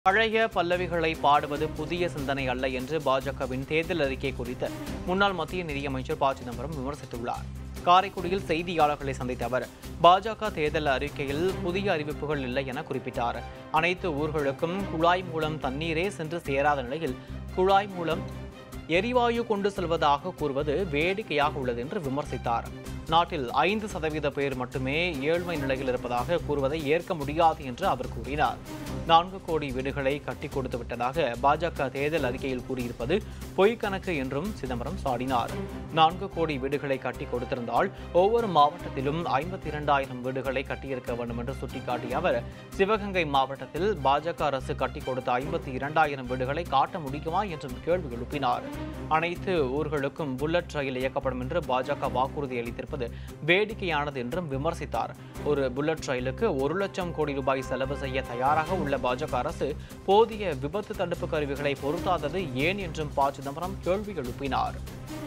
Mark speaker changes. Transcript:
Speaker 1: பழைய பல்லவிகளை பாடுவது புதிய சிந்தனை அல்ல என்று பாஜகவின் தேர்தல் அறிக்கை குறித்து முன்னாள் மத்திய நிதியமைச்சர் ப சிதம்பரம் விமர்சித்துள்ளார் காரைக்குடியில் செய்தியாளர்களை சந்தித்த அவர் பாஜக தேர்தல் அறிக்கையில் புதிய அறிவிப்புகள் இல்லை என குறிப்பிட்டார் அனைத்து ஊர்களுக்கும் குழாய் மூலம் தண்ணீரே சென்று சேராத நிலையில் குழாய் மூலம் எரிவாயு கொண்டு செல்வதாக கூறுவது வேடிக்கையாக உள்ளது என்று விமர்சித்தார் நாட்டில் ஐந்து சதவீத பேர் மட்டுமே ஏழ்மை நிலையில் இருப்பதாக கூறுவதை ஏற்க முடியாது என்று அவர் கூறினார் நான்கு கோடி வீடுகளை கட்டி கொடுத்து விட்டதாக பாஜக தேர்தல் அறிக்கையில் கூறியிருப்பது பொய் கணக்கு என்றும் சிதம்பரம் சாடினார் நான்கு கோடி வீடுகளை கட்டி கொடுத்திருந்தால் ஒவ்வொரு மாவட்டத்திலும் ஐம்பத்தி இரண்டாயிரம் வீடுகளை கட்டியிருக்க வேண்டும் என்று சுட்டிக்காட்டிய அவர் சிவகங்கை மாவட்டத்தில் பாஜக அரசு கட்டி கொடுத்த ஐம்பத்தி இரண்டாயிரம் வீடுகளை காட்ட முடியுமா என்றும் கேள்வி எழுப்பினார் அனைத்து ஊர்களுக்கும் புல்லட் ரயில் இயக்கப்படும் என்று பாஜக வாக்குறுதி அளித்திருப்பது வேடிக்கையானது என்றும் விமர்சித்தார் ஒரு புல்லட் ரயிலுக்கு ஒரு லட்சம் கோடி ரூபாய் செலவு செய்ய தயாராக உள்ள பாஜக அரசு போதிய விபத்து தடுப்பு கருவிகளை பொருத்தாதது ஏன் என்றும் ப சிதம்பரம் கேள்வி எழுப்பினார்